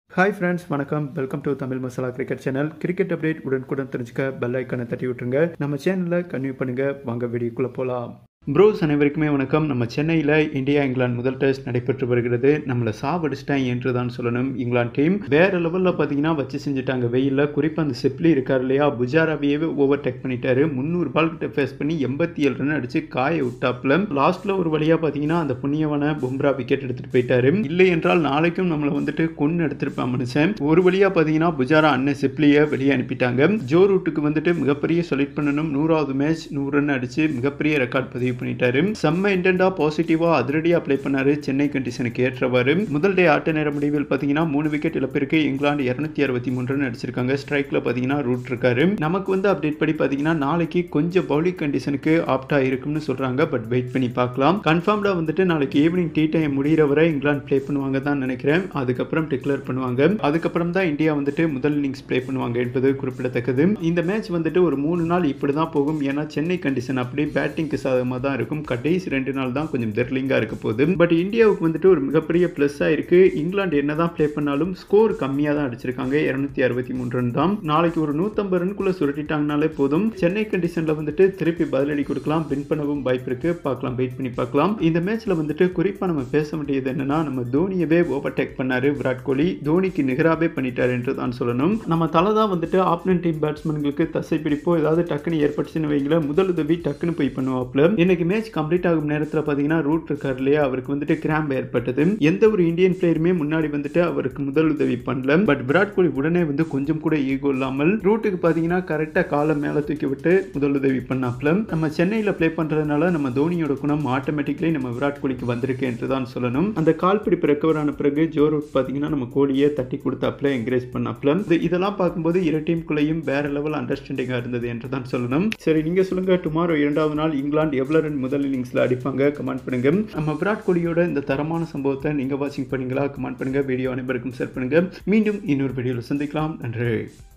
hi friends வணக்கம் welcome to Tamil Masala cricket channel cricket update உடனுக்குடன் தெரிஞ்சுக்க பெல் ஐக்கானை தட்டி விட்டுருங்க நம்ம சேனலில் கன்வியூ பண்ணுங்க வாங்க வீடியோக்குள்ளே போகலாம் ப்ரோஸ் அனைவருக்குமே வணக்கம் நம்ம சென்னையில் இந்தியா இங்கிலாந்து முதல் டெஸ்ட் நடைபெற்று வருகிறது நம்மளை சாவடிச்சிட்டாங்க என்று தான் சொல்லணும் இங்கிலாந்து டீம் வேற லெவலில் பார்த்தீங்கன்னா வச்சு செஞ்சுட்டாங்க வெயிலில் குறிப்பாக அந்த செப்லி இருக்கார் இல்லையா புஜாராவையே ஓவர் டேக் பண்ணிட்டாரு முந்நூறு பால் கிட்ட ஃபேஸ் பண்ணி எண்பத்தி ஏழு ரன் அடிச்சு காய விட்டாப்ல லாஸ்ட்ல ஒரு வழியாக பார்த்தீங்கன்னா அந்த புண்ணியவனை பும்ரா விக்கெட் எடுத்துட்டு போயிட்டாரு இல்லை என்றால் நாளைக்கும் நம்மளை வந்துட்டு கொண்டு எடுத்திருப்பான் மனுஷன் ஒரு வழியாக பார்த்தீங்கன்னா புஜாரா அண்ணன் செப்லியை வெளியே அனுப்பிட்டாங்க ஜோ ரூட்டுக்கு வந்துட்டு மிகப்பெரிய செலக்ட் பண்ணணும் நூறாவது மேட்ச் நூறு ரன் அடிச்சு மிகப்பெரிய ரெக்கார்ட் பதிவு பண்ணிட்டாரு செம்ம இன்டென்டா பாசிட்டிவா அதிரடியா ப்ளே பண்ணாரு சென்னை கண்டிஷனுக்கு ஏற்றவாறு முதல் டே ஆட்ட நேர முடிவில் பார்த்தீங்கன்னா மூணு விக்கெட் இழப்பிற்கு இங்கிலாந்து இருநூத்தி அறுபத்தி மூணு ரன் அடிச்சிருக்காங்க ஸ்ட்ரைக்ல பார்த்தீங்கன்னா ரூட் இருக்காரு நமக்கு வந்து அப்டேட் படி பார்த்தீங்கன்னா நாளைக்கு கொஞ்சம் பவுலிங் கண்டிஷனுக்கு ஆப்டா இருக்கும்னு சொல்றாங்க பட் வெயிட் பண்ணி பார்க்கலாம் கன்ஃபார்ம்டா வந்துட்டு நாளைக்கு ஈவினிங் டீ டைம் முடிகிற வரை இங்கிலாந்து ப்ளே பண்ணுவாங்க தான் நினைக்கிறேன் அதுக்கப்புறம் டிக்ளேர் பண்ணுவாங்க அதுக்கப்புறம் தான் இந்தியா வந்துட்டு முதல் இன்னிங்ஸ் ப்ளே பண்ணுவாங்க என்பது குறிப்பிடத்தக்கது இந்த மேட்ச் வந்துட்டு ஒரு மூணு நாள் இப்படி தான் போகும் ஏன்னா சென்னை கண்டிஷன் அப்படி பேட்டிங்க்கு சாதகமாக தான் இருக்கும் கடைசி ரெண்டு நாள் தான் கொஞ்சம் தெர்லிங்காக இருக்க போகுது பட் இந்தியாவுக்கு வந்துட்டு ஒரு மிகப்பெரிய ப்ளஸ்ஸாக இருக்கு இங்கிலாந்து என்னதான் ப்ளே பண்ணாலும் ஸ்கோர் கம்மியாக தான் அடிச்சிருக்காங்க இருநூத்தி அறுபத்தி மூணு ரன் தான் நாளைக்கு ஒரு நூற்றம்பது ரன்குள்ள சுருட்டிட்டாங்கனாலே போதும் சென்னை கண்டிஷனில் வந்துட்டு திருப்பி பதிலடி கொடுக்கலாம் வின் பண்ணவும் வாய்ப்பு இருக்கு பார்க்கலாம் வெயிட் பண்ணி பார்க்கலாம் இந்த மேட்ச்ல வந்துட்டு குறிப்பாக நம்ம பேச வேண்டியது என்னன்னா நம்ம தோனியவே ஓவர்டேக் பண்ணாரு விராட் கோலி தோனிக்கு நிகராகவே பண்ணிட்டாரு என்று தான் சொல்லணும் நம்ம தலை தான் வந்துட்டு ஆப்னன் டீம் பேட்ஸ்மேன்களுக்கு தசை பிடிப்போ ஏதாவது டக்குன்னு ஏற்பட்டுச்சுன்னு வைங்களேன் முதல் உதவி டக்குன்னு போய் பண்ணுவாப்ல இன்னைக்கு மேட்ச் கம்ப்ளீட் ஆகும் நேரத்தில் பார்த்தீங்கன்னா ரூட் இருக்கார் இல்லையா அவருக்கு வந்துட்டு கிராம்ப் ஏற்பட்டது எந்த ஒரு இந்தியன் பிளேயருமே முன்னாடி வந்துட்டு அவருக்கு முதல் உதவி பண்ணல பட் விராட் கோலி உடனே வந்து கொஞ்சம் கூட ஈகோ இல்லாமல் ரூட்டுக்கு பார்த்தீங்கன்னா கரெக்டாக காலை மேலே தூக்கி விட்டு முதல் உதவி பண்ணாப்ல நம்ம சென்னையில் ப்ளே பண்ணுறதுனால நம்ம தோனியோட குணம் ஆட்டோமேட்டிக்கலி நம்ம விராட் கோலிக்கு வந்திருக்கு என்று தான் சொல்லணும் அந்த கால் பிடிப்பு ரெக்கவர் ஆன பிறகு ஜோ ரூட் பார்த்தீங்கன்னா நம்ம கோலியை தட்டி கொடுத்தாப்ல என்கரேஜ் பண்ணாப்ல இது- இதெல்லாம் பார்க்கும்போது இரு டீமுக்குள்ளேயும் வேற லெவல் அண்டர்ஸ்டாண்டிங்காக இருந்தது என்று தான் சொல்லணும் சரி நீங்கள் சொல்லுங்க டுமாரோ இரண்டாவது நாள் இங்கிலாந்து எவ்வளோ ரன் முதல் இன்னிங்ஸில் அடிப்பாங்க கமெண்ட் பண்ணுங்க நம்ம விராட் கோலியோட இந்த தரமான சம்பவத்தை நீங்கள் வாட்சிங் பண்ணீங்களா கமெண்ட் பண்ணுங்க வீடியோ அனைவருக்கும் ஷேர் பண்ணுங்க மீண்டும் இன்னொரு வீடியோவில் சந்திக்கலாம் நன்றி